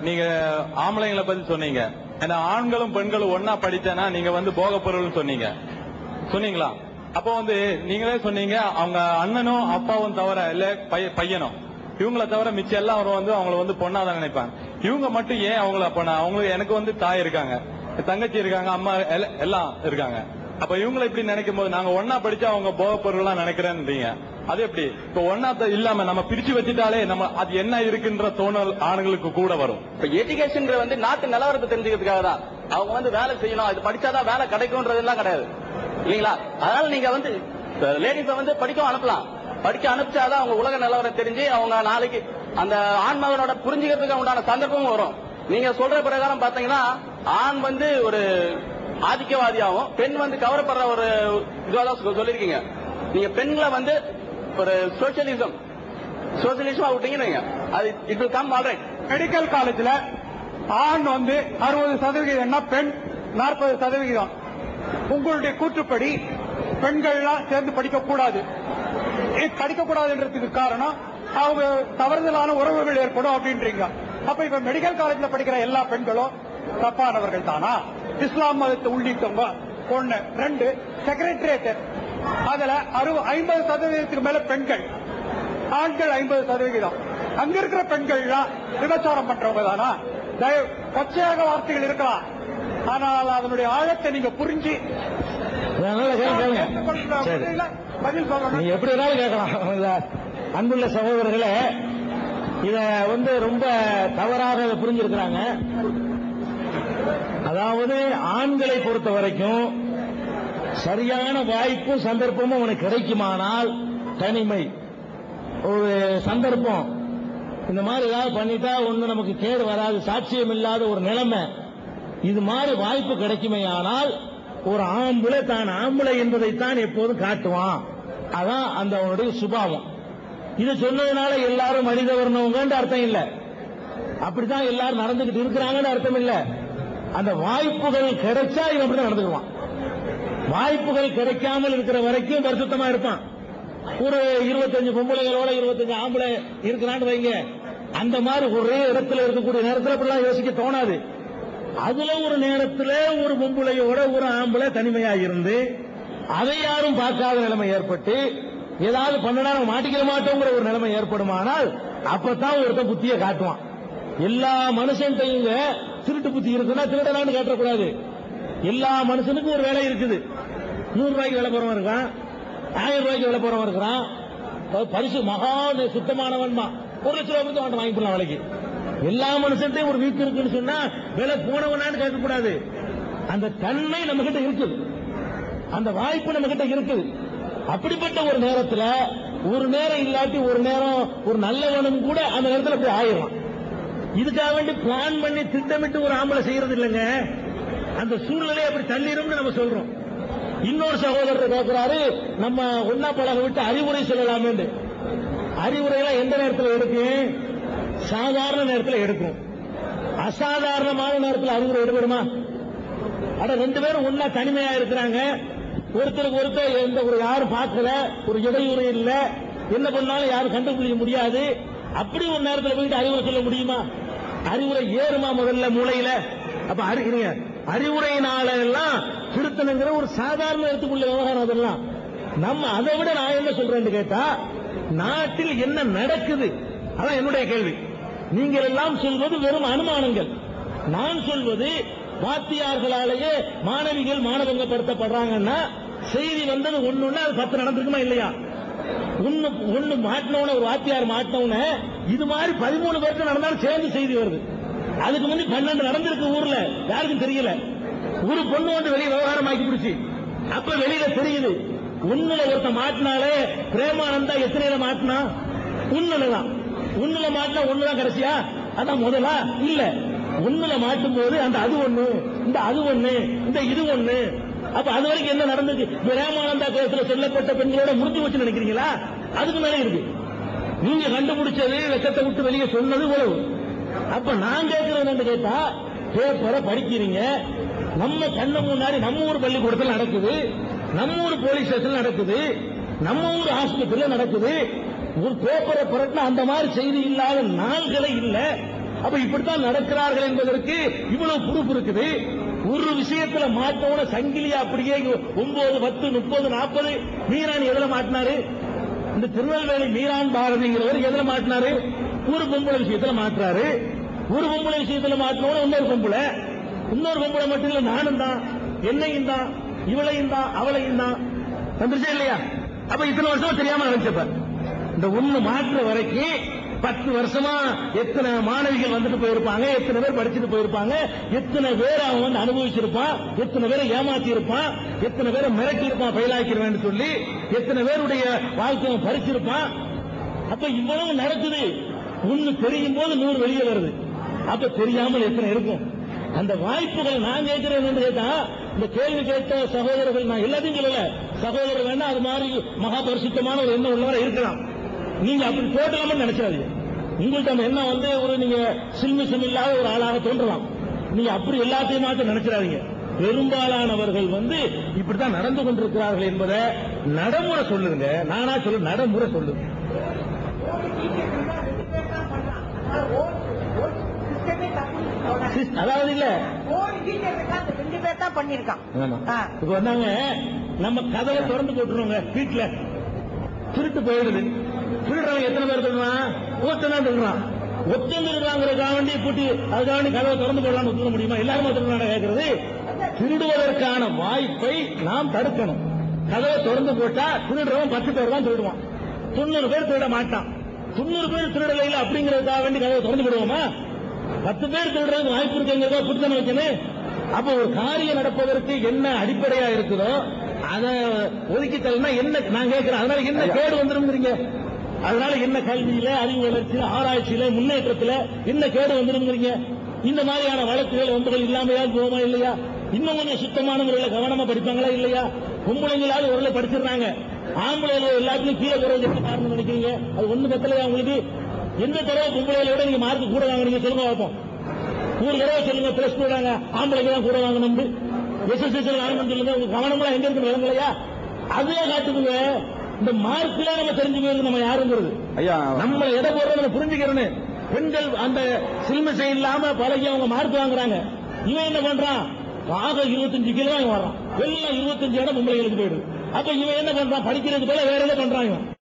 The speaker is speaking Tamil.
நீங்க ஆம்பளைங்களை பத்தி சொன்னீங்க ஏன்னா ஆண்களும் பெண்களும் ஒன்னா படித்தேன்னா நீங்க வந்து போக பொருள்னு சொன்னீங்க சொன்னீங்களா அப்போ வந்து நீங்களே சொன்னீங்க அவங்க அண்ணனும் அப்பாவும் தவிர இல்ல பைய- பையனும் இவங்கள தவிர மிச்சம் எல்லாரும் வந்து அவங்கள வந்து பொண்ணாதான் நினைப்பாங்க இவங்க மட்டும் ஏன் அவங்கள பொண்ணா அவங்களுக்கு எனக்கு வந்து தாய் இருக்காங்க தங்கச்சி இருக்காங்க அம்மா எல்ல- எல்லாம் இருக்காங்க அப்ப இவங்களை இப்படி நினைக்கும் போது நாங்க ஒன்னா படிச்சா அவங்க போக பொருள்லாம் நினைக்கிறேன்றீங்க அது எப்படி இப்ப ஒன்னா இல்லாம நம்ம பிரிச்சு வச்சுட்டாலே நம்ம அது என்ன இருக்குன்ற தோணல் ஆண்களுக்கு கூட வரும் இப்ப எஜுகேஷன் வந்து நாட்டு நிலவரத்தை தெரிஞ்சுக்கிறதுக்காக தான் அவங்க வந்து வேலை செய்யணும் இது படிச்சாதான் வேலை கிடைக்கும்ன்றதெல்லாம் கிடையாது இல்லீங்களா அதனால நீங்க வந்து லேடிஸ வந்து படிக்க அனுப்பலாம் படிக்க அனுப்பிச்சாதான் அவங்க உலக நிலவரம் தெரிஞ்சு அவங்க நாளைக்கு அந்த ஆண் மகனோட புரிஞ்சுக்கிறதுக்கு உண்டான சந்தர்ப்பமும் வரும் நீங்க சொல்ற பிரகாரம் பாத்தீங்கன்னா ஆண் வந்து ஒரு ஆதிக்கவாதியாகவும் பெண் வந்து கவரப்படுற ஒரு இதுவா தான் சொ- சொல்லியிருக்கீங்க நீங்க பெண்களை வந்து ஒரு சோசியலிசம் சோசியலிசமா விட்டீங்கன்னு வைங்க. அது it will come alright medical காலேஜ்ல ஆண் வந்து அறுபது சதவிகிதம்னா பெண் நாற்பது சதவிகிதம் உங்களுடைய கூற்றுப்படி பெண்கள்லாம் சேர்ந்து படிக்க கூடாது படிக்க கூடாதுன்றதுக்கு காரணம் அவங்க தவறுதலான உறவுகள் ஏற்படும் அப்படின்றீங்க அப்ப இப்ப மெடிக்கல் காலேஜ்ல படிக்கிற எல்லா பெண்களும் தப்பானவர்கள் தானா இஸ்லாம் மதத்தை உள்ளிட்டவங்க ஒண்ணு ரெண்டு செக்ரட்டரியேட் அதுல அறுபது ஐம்பது சதவீதத்துக்கு மேல பெண்கள் ஆண்கள் ஐம்பது சதவிகிதம் அங்க இருக்கிற பெண்கள்லாம் விபச்சாரம் பண்றவங்க தானா தயவு- கொச்சையாக வார்த்தைகள் இருக்கலாம் ஆனால் அதனுடைய ஆழத்தை நீங்க புரிஞ்சு அதனால கேளுங்க, கேளுங்க. ஏற்றுக்கொள்கிற சரி. முறையில பதில் சொல்லணும் நீங்க எப்படி வேணாலும் கேட்கலாம் இல்ல, அன்புள்ள சகோதரர்களே இத வந்து ரொம்ப தவறாக இதை புரிஞ்சிருக்கிறாங்க அதாவது ஆண்களை பொறுத்த வரைக்கும் சரியான வாய்ப்பும் சந்தர்ப்பமும் அவனுக்கு கிடைக்குமானால் தனிமை ஒரு சந்தர்ப்பம் இந்த மாதிரி ஏதாவது பண்ணிட்டா ஒண்ணு நமக்கு கேடு வராது சாட்சியம் இல்லாத ஒரு நிலைமை இது மாதிரி வாய்ப்பு கிடைக்குமே ஆனால் ஒரு ஆம்பளை தான் ஆம்பளை என்பதைத்தான் எப்போதும் காட்டுவான் அதான் அந்த அவனுடைய சுபாவம் இது சொன்னதுனால எல்லாரும் மனித வரணுங்கன்னு அர்த்தம் இல்ல அப்படித்தான் எல்லாரும் நடந்துகிட்டு இருக்கிறாங்கன்னு அர்த்தம் இல்ல அந்த வாய்ப்புகள் கிடைச்சா இவன் அப்படிதான் நடந்துக்குவான் வாய்ப்புகள் கிடைக்காமல் இருக்கிற வரைக்கும் பரிசுத்தமா இருப்பான் ஒரு இருபத்தஞ்சு பொம்பளைகளோட இருபத்தஞ்சு ஆம்பளை இருக்கிறான்னு வைங்க அந்த மாதிரி ஒரே இடத்துல இருக்கக்கூடிய நேரத்தில் அப்படிலாம் யோசிக்க தோணாது அதுல ஒரு நேரத்துல ஒரு பொம்பளையோட ஒரு ஆம்பளை தனிமையா இருந்து அதை யாரும் பார்க்காத நிலைமை ஏற்பட்டு ஏதாவது பண்ணனா நம்ம மாட்டிக்கிற மாட்டோங்கிற ஒரு நிலைமை ஏற்படுமானால் அப்பதான் ஒருத்தன் புத்தியை காட்டுவான் எல்லா மனுஷன்ட்டையும் திருட்டு புத்தி இருக்குன்னா திருடனான்னு கேட்டக்கூடாது எல்லா மனுஷனுக்கும் ஒரு வேலை இருக்குது நூறு ரூபாய்க்கு வேலை போறவன் இருக்கான் ஆயிரம் ரூபாய்க்கு வேலை போறவன் இருக்கிறான் அதாவது பரிசு மகா சுத்தமானவன் ஒரு லட்ச ரூபாய் கொடுத்து அவன் வாங்கி போடலாம் வேலைக்கு எல்லா மனுஷன்ட்டையும் ஒரு வீட்டு இருக்குன்னு சொன்னா விலை போனவனான்னு கேட்கக்கூடாது அந்த தன்மை நம்ம கிட்ட இருக்குது அந்த வாய்ப்பு நம்ம கிட்ட இருக்குது அப்படிப்பட்ட ஒரு நேரத்துல ஒரு நேரம் இல்லாட்டி ஒரு நேரம் ஒரு நல்லவனும் கூட அந்த நேரத்துல போய் ஆயிரும் இதுக்காக வேண்டி பிளான் பண்ணி திட்டமிட்டு ஒரு ஆம்பளை செய்யறது இல்லைங்க அந்த சூழ்நிலையை அப்படி தள்ளிடும்னு நம்ம சொல்றோம் இன்னொரு சகோதரர் கேட்கிறாரு நம்ம ஒன்னா பழக விட்டு அறிவுரை சொல்லலாமே அறிவுரை எல்லாம் எந்த நேரத்தில் எடுக்கும் சாதாரண நேரத்தில் எடுக்கும் அசாதாரணமான நேரத்தில் அறிவுரை எடுக்கணுமா அட ரெண்டு பேரும் ஒன்னா தனிமையா இருக்கிறாங்க ஒருத்தருக்கு ஒருத்தர் எந்த ஒரு யாரும் பார்க்கல ஒரு இடையூறு இல்ல என்ன பண்ணாலும் யாரும் கண்டுபிடிக்க முடியாது அப்படி ஒரு நேரத்தில் போயிட்டு அறிவுரை சொல்ல முடியுமா அறிவுரை ஏறுமா முதல்ல மூளையில அப்ப அறி இருங்க. அறிவுரையினால எல்லாம் திருத்தணுங்கிற ஒரு சாதாரண இடத்துக்குள்ள விவகாரம் அதெல்லாம் நம்ம அதை விட நான் என்ன சொல்றேன்னு கேட்டா நாட்டில் என்ன நடக்குது அதான் என்னுடைய கேள்வி நீங்கள் எல்லாம் சொல்வது வெறும் அனுமானங்கள் நான் சொல்வது வாத்தியார்களாலேயே மாணவிகள் மானபங்கப்படுத்தப்படுறாங்கன்னா செய்தி வந்தது ஒண்ணுன்னா அது பத்து நடந்திருக்குமா இல்லையா ஒண்ணு ஒண்ணு மாட்டினவன ஒரு வாத்தியார் மாட்டினவன இது மாதிரி பதிமூணு பேருக்கு நடந்தாலும் சேர்ந்து செய்தி வருது அதுக்கு முந்தி பன்னெண்டு நடந்திருக்கு ஊர்ல யாருக்கும் தெரியல ஒரு பொண்ணு வந்து வெளியே விவகாரம் ஆக்கி பிடிச்சி அப்ப வெளியில தெரியுது உன்னுல ஒருத்த மாட்டினாலே பிரேமானந்தா எத்தனையில மாட்டினா உன்னுலதான் உன்னுல மாட்டினா ஒண்ணுதான் கடைசியா அதான் முதலா இல்ல உன்னுல மாட்டும் போது அந்த அது ஒண்ணு இந்த அது ஒண்ணு இந்த இது ஒண்ணு அப்ப அது வரைக்கும் என்ன நடந்துச்சு பிரேமானந்தா கேஸ்ல சொல்லப்பட்ட பெண்களோட முடிஞ்சு வச்சு நினைக்கிறீங்களா அதுக்கு மேல இருக்கு நீங்க கண்டுபிடிச்சது வெக்கத்தை விட்டு வெளியே சொன்னது உறவு அப்ப நான் கேட்கறது என்னன்னு கேட்டா பேப்பரை படிக்கிறீங்க நம்ம கண்ணு முன்னாடி நம்ம ஊர் பள்ளிக்கூடத்தில் நடக்குது நம்ம ஊர் போலீஸ் ஸ்டேஷன் நடக்குது நம்ம ஊர் ஆஸ்பத்திரியில நடக்குது ஒரு பேப்பரை புரட்டினா அந்த மாதிரி செய்தி இல்லாத நாள்களே இல்ல அப்ப இப்படித்தான் நடக்கிறார்கள் என்பதற்கு இவ்வளவு பொறுப்பு இருக்குது ஒரு விஷயத்துல மாட்டோட சங்கிலியா அப்படியே ஒன்பது பத்து முப்பது நாற்பது மீரான் எதுல மாட்டினாரு இந்த திருநெல்வேலி மீரான் பாரதிங்கிறவர் எதுல மாட்டினாரு ஒரு பொம்பளை விஷயத்துல மாட்டுறாரு ஒரு பொம்பளை விஷயத்துல மாட்டினோட இன்னொரு பொம்பளை இன்னொரு பொம்பளை மட்டும் இல்ல நானும் தான் என்னையும் தான் இவளையும் தான் அவளையும் தான் வந்துருச்சா இல்லையா அப்ப இத்தனை வருஷமா தெரியாம நினைச்சப்ப இந்த ஒண்ணு மாற்ற வரைக்கும் பத்து வருஷமா எத்தனை மாணவிகள் வந்துட்டு போயிருப்பாங்க எத்தனை பேர் படிச்சுட்டு போயிருப்பாங்க எத்தனை பேர் அவன் வந்து அனுபவிச்சிருப்பான் எத்தனை பேரை ஏமாத்தி இருப்பான் எத்தனை பேரை மிரட்டி இருப்பான் பயிலாக்கிறவேன்னு சொல்லி எத்தனை பேருடைய வாழ்க்கையை பறிச்சிருப்பான் அப்ப இவ்வளவு நடக்குது ஒண்ணு தெரியும் போது நூறு வெளியே வருது அப்ப தெரியாமல் எத்தனை இருக்கும் அந்த வாய்ப்புகளை நான் கேட்கிறேன் என்று கேட்டா இந்த கேள்வி கேட்ட சகோதரர்கள் நான் எல்லாத்தையும் சொல்லல சகோதரர் வேணா அது மாதிரி மகா பரிசுத்தமான ஒரு எண்ணம் உள்ளவரை இருக்கலாம் நீங்க அப்படி போட்டலாம்னு நினைச்சாதீங்க உங்கள்ட்ட அந்த எண்ணம் வந்து ஒரு நீங்க சில்மிசம் இல்லாத ஒரு ஆளாக தோன்றலாம் நீங்க அப்படி எல்லாத்தையும் மாத்த நினைச்சிடாதீங்க பெரும்பாலானவர்கள் வந்து இப்படித்தான் நடந்து கொண்டிருக்கிறார்கள் என்பதை நடைமுறை சொல்லுங்க நானா சொல்லு நடைமுறை சொல்லுங்க சிஸ்- அதாவது இல்ல ரெண்டு பேர் தான் பண்ணிருக்கான் ஆமா. ஆ. இப்ப வந்தாங்க நம்ம கதவை திறந்து போட்டுருவோங்க வீட்டுல திருட்டு போயிடுது திருடுறவங்க எத்தனை பேர் திருடுறான் ஒருத்தன் தான் திருடுறான் ஒத்தன் திருடுறாங்கிறதுக்காக வேண்டி பூட்டி அதுக்காக வேண்டி கதவை திறந்து போடலாம்னு ஒத்துக்க முடியுமா எல்லாருமே திருடுறாங்க கேட்கறது திருடுவதற்கான வாய்ப்பை நாம் தடுக்கணும் கதவை திறந்து போட்டா திருடுறவன் பத்து பேர் தான் திருடுவான் தொண்ணூறு பேர் திருட மாட்டான் தொண்ணூறு பேர் திருடலையில அப்படிங்கறதுக்காக வேண்டி கதவை திறந்து விடுவோமா பத்து பேர் திருடுறதுக்கு வாய்ப்பு இருக்குங்கிறத புத்தனை வைக்கணும் அப்ப ஒரு காரியம் நடப்பதற்கு என்ன அடிப்படையா இருக்குதோ அதை ஒதுக்கி தரலன்னா என்ன நான் கேட்கிறேன் அதனால என்ன கேடு வந்துருங்கிறீங்க அதனால என்ன கல்வியில அறிவு வளர்ச்சியில ஆராய்ச்சியில முன்னேற்றத்துல என்ன கேடு வந்துருங்கிறீங்க இந்த மாதிரியான வழக்குகள் வம்புகள் இல்லாமையா போமா இல்லையா இன்னும் கொஞ்சம் சுத்தமான முறையில் கவனமா படிப்பாங்களா இல்லையா பொம்பளைங்களாவது ஒரு படிச்சிடுறாங்க ஆம்பளைல எல்லாத்துலயும் கீழே குறைஞ்சு காரணம் நினைக்கிறீங்க அது ஒண்ணு பத்தலையா உங்களுக்கு எந்த தடவை பொம்பளைகளை விட நீங்க மார்க் கூட வாங்குறீங்க சொல்லுங்க பார்ப்போம் ஒரு தடவை சொல்லுங்க பிளஸ் போடுறாங்க ஆம்பளைக்கு தான் கூட வாங்கணும் எஸ்எஸ்எஸ் வாங்கணும்னு சொல்லுங்க உங்க கவனம்லாம் எங்க இருக்கு விளங்கலையா அதுவே காட்டுக்குங்க இந்த மார்க்ல நம்ம தெரிஞ்சு போயிருக்கு நம்ம யாருங்கிறது ஐயா நம்ம எடை போடுறத புரிஞ்சுக்கிறேன்னு பெண்கள் அந்த சில்மிசை இல்லாம பழகி அவங்க மார்க் வாங்குறாங்க இவன் என்ன பண்றான் ஆக இருபத்தஞ்சு கிலோ தான் இவன் வர்றான் எல்லாம் இருபத்தஞ்சு இடம் பொம்பளைகளுக்கு போயிடுது அப்ப இவன் என்ன பண்றான் படிக்கிறதுக்கு போல வேற எதை பண்றான் இவன்